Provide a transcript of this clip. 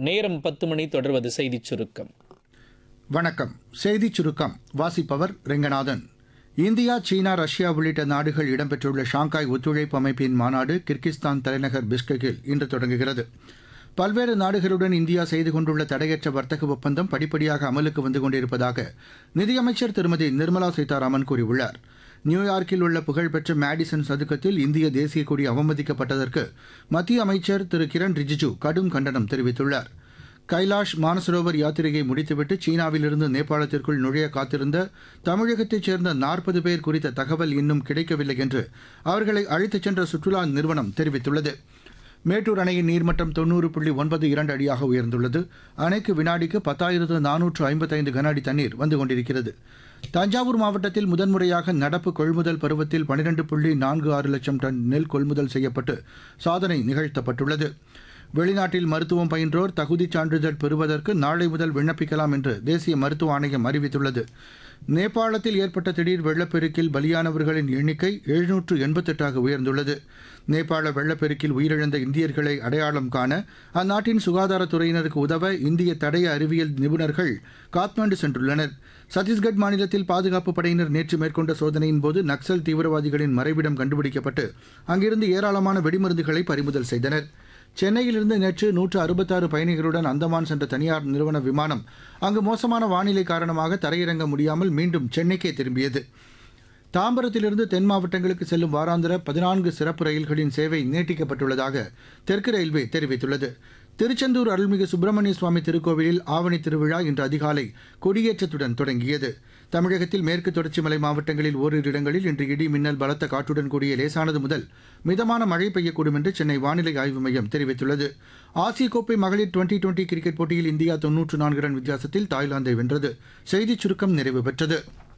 நேரம் பத்து மணி தொடர்வது செய்திச் சுருக்கம் வணக்கம் செய்திச் சுருக்கம் வாசிப்பவர் ரெங்கநாதன் இந்தியா சீனா ரஷ்யா உள்ளிட்ட நாடுகள் இடம்பெற்றுள்ள ஷாங்காய் ஒத்துழைப்பு அமைப்பின் மாநாடு கிர்கிஸ்தான் தலைநகர் பிஷ்கெக்கில் இன்று தொடங்குகிறது பல்வேறு நாடுகளுடன் இந்தியா செய்து கொண்டுள்ள தடையற்ற வர்த்தக ஒப்பந்தம் படிப்படியாக அமலுக்கு வந்து கொண்டிருப்பதாக நிதியமைச்சர் திருமதி நிர்மலா சீதாராமன் கூறியுள்ளார் நியூயார்க்கில் உள்ள புகழ்பெற்ற மேடிசன் சதுக்கத்தில் இந்திய தேசிய கொடி அவமதிக்கப்பட்டதற்கு மத்திய அமைச்சர் திரு கிரண் ரிஜிஜு கடும் கண்டனம் தெரிவித்துள்ளார் கைலாஷ் மானசரோவர் யாத்திரையை முடித்துவிட்டு சீனாவிலிருந்து நேபாளத்திற்குள் நுழைய காத்திருந்த தமிழகத்தைச் சேர்ந்த நாற்பது பேர் குறித்த தகவல் இன்னும் கிடைக்கவில்லை என்று அவர்களை அழைத்துச் சென்ற சுற்றுலா நிறுவனம் தெரிவித்துள்ளது மேட்டூர் அணையின் நீர்மட்டம் தொண்ணூறு புள்ளி ஒன்பது இரண்டு அடியாக உயர்ந்துள்ளது அணைக்கு வினாடிக்கு பத்தாயிரத்து நானூற்று ஐம்பத்தைந்து கன அடி தண்ணீர் வந்து கொண்டிருக்கிறது தஞ்சாவூர் மாவட்டத்தில் முதன்முறையாக நடப்பு கொள்முதல் பருவத்தில் பனிரெண்டு புள்ளி நான்கு ஆறு லட்சம் டன் நெல் கொள்முதல் செய்யப்பட்டு சாதனை நிகழ்த்தப்பட்டுள்ளது வெளிநாட்டில் மருத்துவம் பயின்றோர் தகுதிச் சான்றிதழ் பெறுவதற்கு நாளை முதல் விண்ணப்பிக்கலாம் என்று தேசிய மருத்துவ ஆணையம் அறிவித்துள்ளது நேபாளத்தில் ஏற்பட்ட திடீர் வெள்ளப்பெருக்கில் பலியானவர்களின் எண்ணிக்கை எழுநூற்று எண்பத்தெட்டாக உயர்ந்துள்ளது நேபாள வெள்ளப்பெருக்கில் உயிரிழந்த இந்தியர்களை அடையாளம் காண அந்நாட்டின் சுகாதாரத்துறையினருக்கு உதவ இந்திய தடய அறிவியல் நிபுணர்கள் காத்மாண்டு சென்றுள்ளனர் சத்தீஸ்கட் மாநிலத்தில் பாதுகாப்பு படையினர் நேற்று மேற்கொண்ட சோதனையின் போது நக்சல் தீவிரவாதிகளின் மறைவிடம் கண்டுபிடிக்கப்பட்டு அங்கிருந்து ஏராளமான வெடிமருந்துகளை பறிமுதல் செய்தனர் சென்னையிலிருந்து நேற்று நூற்று அறுபத்தாறு பயணிகளுடன் அந்தமான் சென்ற தனியார் நிறுவன விமானம் அங்கு மோசமான வானிலை காரணமாக தரையிறங்க முடியாமல் மீண்டும் சென்னைக்கே திரும்பியது தாம்பரத்திலிருந்து தென் மாவட்டங்களுக்கு செல்லும் வாராந்திர பதினான்கு சிறப்பு ரயில்களின் சேவை நீட்டிக்கப்பட்டுள்ளதாக தெற்கு ரயில்வே தெரிவித்துள்ளது திருச்செந்தூர் அருள்மிகு சுப்பிரமணிய சுவாமி திருக்கோவிலில் ஆவணி திருவிழா இன்று அதிகாலை கொடியேற்றத்துடன் தொடங்கியது தமிழகத்தில் மேற்கு தொடர்ச்சி மலை மாவட்டங்களில் ஓரிரு இடங்களில் இன்று இடி மின்னல் பலத்த காற்றுடன் கூடிய லேசானது முதல் மிதமான மழை பெய்யக்கூடும் என்று சென்னை வானிலை ஆய்வு மையம் தெரிவித்துள்ளது ஆசிய கோப்பை மகளிர் டுவெண்டி டுவெண்டி கிரிக்கெட் போட்டியில் இந்தியா தொன்னூற்று நான்கு ரன் வித்தியாசத்தில் தாய்லாந்தை வென்றது செய்திச் சுருக்கம் நிறைவு பெற்றது